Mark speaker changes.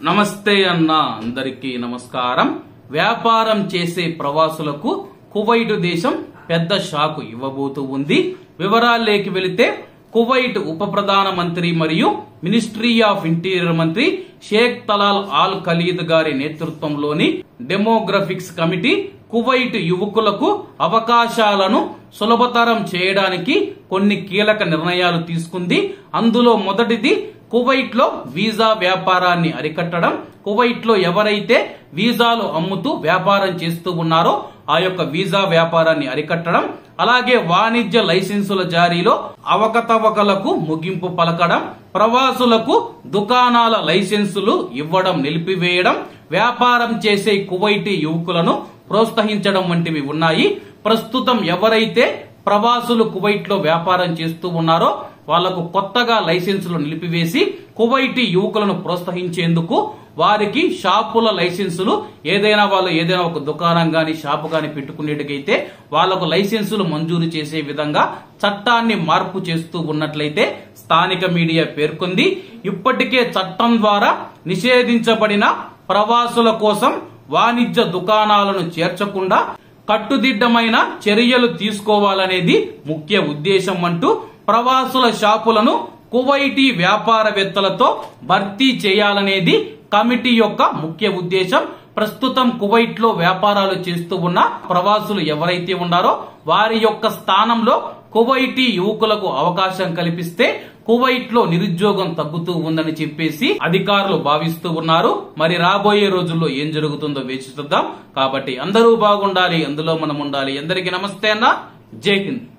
Speaker 1: నమస్తే అన్న అందరికీ నమస్కారం వ్యాపారం చేసే ప్రవాసులకు కువైట్ దేశం పెద్ద షాకు ఇవ్వబోతూ ఉంది వివరాల్లోకి వెళితే కువైట్ ఉప ప్రధాన మంత్రి మరియు మినిస్ట్రీ ఆఫ్ ఇంటీరియర్ మంత్రి షేక్ తలాల్ ఆల్ ఖలీద్ గారి నేతృత్వంలోని డెమోగ్రఫిక్స్ కమిటీ కువైట్ యువకులకు అవకాశాలను సులభతరం చేయడానికి కొన్ని కీలక నిర్ణయాలు తీసుకుంది అందులో మొదటిది కువైట్ లో వీసా వ్యాపారాన్ని అరికట్టడం కువైట్ లో ఎవరైతే వీసాలు అమ్ముతూ వ్యాపారం చేస్తూ ఉన్నారో ఆ యొక్క వీసా వ్యాపారాన్ని అరికట్టడం అలాగే వాణిజ్య లైసెన్సుల జారీలో అవకతవకలకు ముగింపు పలకడం ప్రవాసులకు దుకాణాల లైసెన్సులు ఇవ్వడం నిలిపివేయడం వ్యాపారం చేసే కువైటీ యువకులను ప్రోత్సహించడం వంటివి ఉన్నాయి ప్రస్తుతం ఎవరైతే ప్రవాసులు కువైట్ లో వ్యాపారం చేస్తూ ఉన్నారో వాళ్లకు కొత్తగా లైసెన్సులు నిలిపివేసి కువైటీ యువకులను ప్రోత్సహించేందుకు వారికి షాపుల లైసెన్సులు ఏదైనా వాళ్ళు ఏదైనా ఒక దుకాణం గాని షాపు గాని పెట్టుకునేటికైతే వాళ్లకు లైసెన్సులు మంజూరు చేసే విధంగా చట్టాన్ని మార్పు చేస్తూ ఉన్నట్లయితే స్థానిక మీడియా పేర్కొంది ఇప్పటికే చట్టం ద్వారా నిషేధించబడిన ప్రవాసుల కోసం వాణిజ్య దుకాణాలను చేర్చకుండా కట్టుదిట్టమైన చర్యలు తీసుకోవాలనేది ముఖ్య ఉద్దేశం అంటూ ప్రవాసుల షాపులను కువైటీ వ్యాపారవేత్తలతో భర్తీ చేయాలనేది కమిటీ యొక్క ముఖ్య ఉద్దేశం ప్రస్తుతం కువైట్ లో వ్యాపారాలు చేస్తూ ఉన్న ప్రవాసులు ఎవరైతే ఉన్నారో వారి యొక్క స్థానంలో కువైటీ యువకులకు అవకాశం కల్పిస్తే కువైట్ లో నిరుద్యోగం తగ్గుతూ ఉందని చెప్పేసి అధికారులు భావిస్తూ ఉన్నారు మరి రాబోయే రోజుల్లో ఏం జరుగుతుందో వేచి చూద్దాం కాబట్టి అందరూ బాగుండాలి అందులో మనం ఉండాలి అందరికీ నమస్తే అన్న జై హింద్